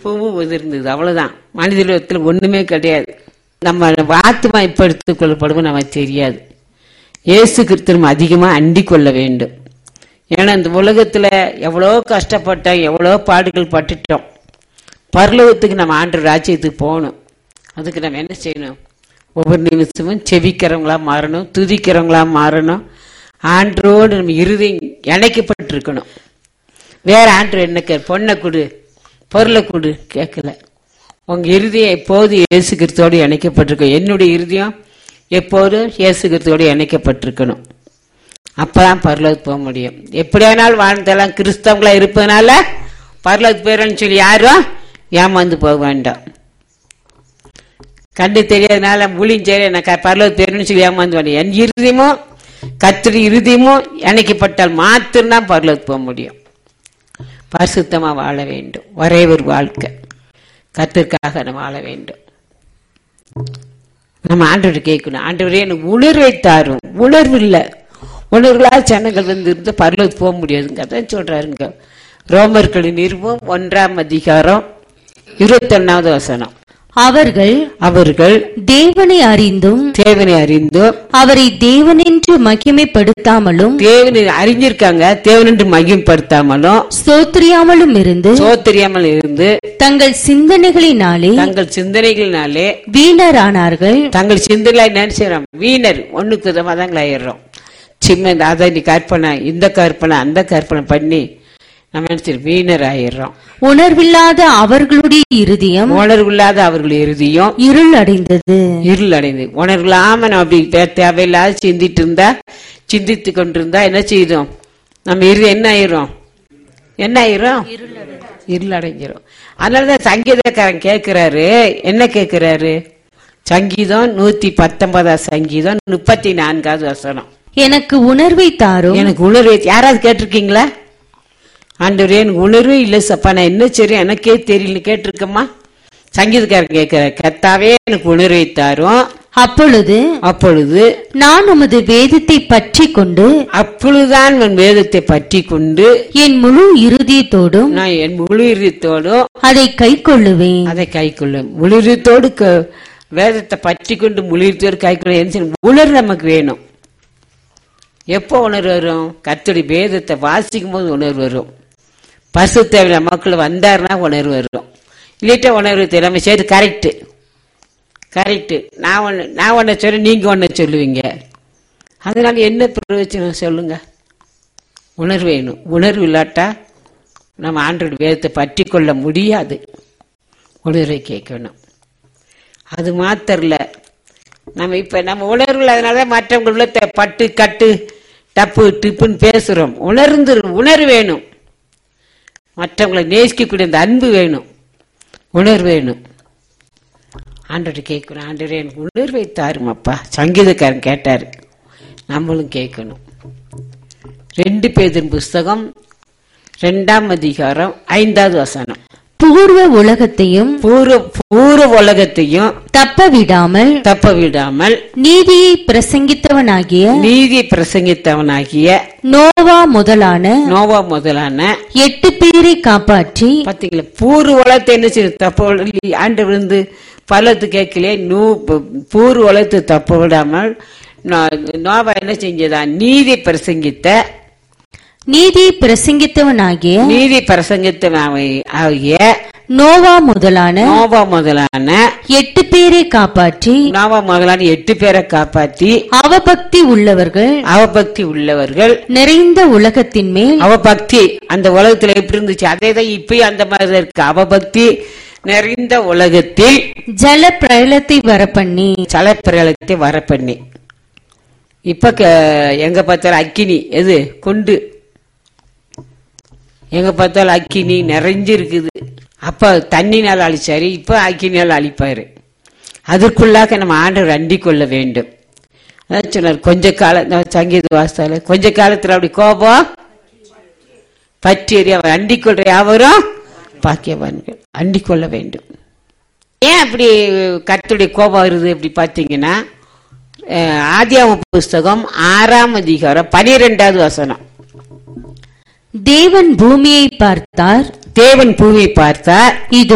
பூவும் உதிர்ந்தது அவ்வளவுதான் மனிதத்தில் ஒண்ணுமே கிடையாது நம்ம ஆத்மா இப்ப எடுத்துக் கொள்ளப்படுவோம் நமக்கு தெரியாது இயேசு கிறிஸ்துவம் அதிகமா அண்டிக் கொள்ள வேண்டும் ஏன்னா இந்த உலகத்துல எவ்வளோ கஷ்டப்பட்டோம் எவ்வளோ பாடுகள் பட்டுட்டோம் பரலோகத்துக்கு நம்ம ஆண்டு ராஜ்யத்துக்கு போகணும் அதுக்கு நம்ம என்ன செய்யணும் ஒவ்வொரு நிமிஷமும் செவிக்கிறவங்களா மாறணும் துதிக்கிறவங்களா மாறணும் ஆண்டரோடு நம்ம இறுதி இணைக்கப்பட்டிருக்கணும் வேற ஆண்டு என்ன கே பொண்ணை கொடு பொருளை கொடு கேட்கல உங்க இருதயம் எப்போது இயேசு கிறிஸ்துவோடு இணைக்கப்பட்டிருக்கும் என்னுடைய இருதயம் எப்போதும் இயேசு கிறிஸ்துவோடு இணைக்கப்பட்டிருக்கணும் அப்பதான் பரலோகத்துக்கு போக முடியும் எப்படியானாலும் வாழ்ந்தெல்லாம் கிறிஸ்தவங்களா இருப்பதனால பரலோகத்துக்கு போயிடணும்னு சொல்லி யாரும் ஏமாந்து போக வேண்டாம் கண்டு தெரியாதனால மூலியும் சரி நான் பரலோகத்து போயிடணும்னு சொல்லி ஏமாந்து வேண்டாம் என் இறுதியமும் கத்திரி இறுதியமும் இணைக்கப்பட்டால் மாத்திரம்தான் பரலோகத்துக்கு போக முடியும் பரிசுத்தமா வாழ வேண்டும் ஒரே ஒரு வாழ்க்கை கத்திற்காக நம்ம வாழ வேண்டும் நம்ம ஆண்டவர் கேட்கணும் ஆண்டவரே எனக்கு உணர்வை தாரும் உணர்வு இல்லை உணர்வுகளால் ஜனங்கள் வந்து இருந்து பரலோகத்துக்கு போக முடியாதுங்க அதான் சொல்றாருங்க ரோமர்களின் நிறுவம் ஒன்றாம் அதிகாரம் இருபத்தொன்னாவது வசனம் அவர்கள் அவர்கள் தேவனை அறிந்தும் தேவனை அறிந்தும் அவரை தேவனென்று மகிமைப்படுத்தாமலும் தேவனை அறிஞ்சிருக்காங்க தேவனென்று மகிமைப்படுத்தாமலும் ஸ்தோத்திரியாமலும் இருந்து சோத்தரியாமல் இருந்து தங்கள் சிந்தனைகளினாலே தங்கள் சிந்தனைகளினாலே வீணரானார்கள் தங்கள் சிந்தனை நினைச்சிடறோம் வீணர் ஒண்ணுக்கு விதமாக ஆயிடுறோம் சின்ன இந்த அதை நீ கற்பனை இந்த கற்பனை அந்த கற்பனை பண்ணி நம்ம நினைச்சிரு வீணர் ஆயிடுறோம் உணர்வில்லாத அவர்களுடைய இருதயம் உணர்வில்லாத அவர்கள் இறுதியும் இருள் அடைந்தது இருள் அடைந்து உணர்வில்லாம நம்ம அப்படி தே- தேவையில்லாத சிந்திட்டு இருந்தா சிந்தித்து கொண்டிருந்தா என்ன செய்தோம் நம்ம இறுதி என்ன ஆயிரும் என்ன ஆயிரும் இருள் அடைஞ்சிரும் அதனாலதான் சங்கீதக்காரன் கேட்கிறாரு என்ன கேட்கிறாரு சங்கீதம் நூத்தி பத்தொன்பதாம் சங்கீதம் முப்பத்தி நான்காவது வசனம் எனக்கு உணர்வை தாரும் எனக்கு உணர்வு யாராவது கேட்டிருக்கீங்களா ஆண்டவரே எனக்கு உணர்வே இல்லை சப்பா நான் என்ன சரி எனக்கே தெரியல கேட்டிருக்கம்மா சங்கீதக்காரன் கேட்கிறார் கத்தாவே எனக்கு உணர்வை தாரும் அப்பொழுது அப்பொழுது நான் உமது வேதத்தை பற்றி கொண்டு அப்பொழுதுதான் உன் வேதத்தை பற்றி கொண்டு என் முழு இருதயத்தோடும் நான் என் முழு இறுதியத்தோடும் அதை கைக்கொள்ளுவேன் அதை கைக்கொள்ளும் முழுத்தோடு வேதத்தை பற்றி கொண்டு முழுத்தோடு கைக்கொள்ள என்ன செய்யணும்? உணர்வு நமக்கு வேணும் எப்போ உணர்வு வரும் கர்த்தருடைய வேதத்தை வாசிக்கும் போது உணர்வு வரும் பசு தேவையான மக்கள் வந்தாருன்னா உணர்வு வரும் இல்லைட்ட உணர்வு தெரியாம சரி கரெக்டு கரெக்டு நான் ஒன்று நான் ஒன்றை சொல்லி நீங்கள் ஒன்றை சொல்லுவீங்க அதனால என்ன பிரயோஜனம் சொல்லுங்க உணர்வு வேணும் உணர்வு இல்லாட்டா நம்ம ஆண்டோட வேதத்தை பற்றி கொள்ள முடியாது உணர்வை கேட்கணும் அது மாத்திரம் இல்ல நம்ம இப்ப நம்ம உணர்வுல அதனால மற்றவங்க உள்ளத்தை பட்டு கட்டு டப்பு டிப்புன்னு பேசுறோம் உணர்ந்து உணர்வு வேணும் மற்றவங்களை நேசிக்கக்கூடிய அந்த அன்பு வேணும் உணர்வு வேணும் ஆண்டோட கேட்கணும் ஆண்டவரே எனக்கு உணர்வை தாருமப்பா சங்கீதக்காரன் கேட்டாரு நம்மளும் கேட்கணும் ரெண்டு பேதின் புஸ்தகம் ரெண்டாம் அதிகாரம் ஐந்தாவது வசனம் பூர்வ உலகத்தையும் பூர்வ பூர்வ உலகத்தையும் தப்ப விடாமல் தப்ப விடாமல் நீதியை பிரசங்கித்தவனாகிய நீதி பிரசங்கித்தவனாகிய நோவா முதலான நோவா முதலான எட்டு பேரை காப்பாற்றி பாத்தீங்களா பூர்வ உலகத்தை என்ன செய்யும் தப்ப ஆண்டு விழுந்து பள்ளத்து கேட்கலையே நூ பூர்வ உலகத்தை தப்ப விடாமல் நோ- நோவா என்ன செஞ்சதா நீதி பிரசங்கித்த நீதியை பிரசங்கித்தவனாகிய நீதி பிரசங்கித்த ஆகிய நோவா முதலான நோவா முதலான எட்டு பேரை காப்பாற்றி நோவா முதலான எட்டு பேரை காப்பாற்றி அவபக்தி உள்ளவர்கள் அவபக்தி உள்ளவர்கள் நிறைந்த உலகத்தின் மேல் அவபக்தி அந்த உலகத்துல எப்படி இருந்துச்சு அதே தான் இப்பயும் அந்த மாதிரி தான் இருக்கு அவபக்தி நிறைந்த உலகத்தில் ஜல பிரளத்தை வரப்பண்ணி சலப்பிரளத்தை வர பண்ணி இப்ப க- எங்க பார்த்தாலும் அக்கினி எது கொண்டு எங்க பார்த்தாலும் அக்கினி நிறைஞ்சு இருக்குது அப்ப தண்ணினால் அழிச்சாரு இப்ப அக்கினியால் அழிப்பாரு அதற்குள்ளாக நம்ம ஆண்டவர் அண்டிக் கொள்ள வேண்டும் அதான் சொன்னார் கொஞ்ச காலம் நான் சங்கீத வாசத்தால கொஞ்ச காலத்துல அப்படி கோபம் பற்றி எறிய அவர் அண்டிக் கொள்ற யாவரும் பாக்கியவான்கள் அண்டிக் கொள்ள வேண்டும் ஏன் அப்படி கர்த்தருடைய கோபம் வருது அப்படி பார்த்தீங்கன்னா அஹ், ஆதியாகம புஸ்தகம் ஆறாம் அதிகாரம் பனிரெண்டாவது வசனம் தேவன் பூமியை பார்த்தார் தேவன் பூமியை பார்த்தார் இதோ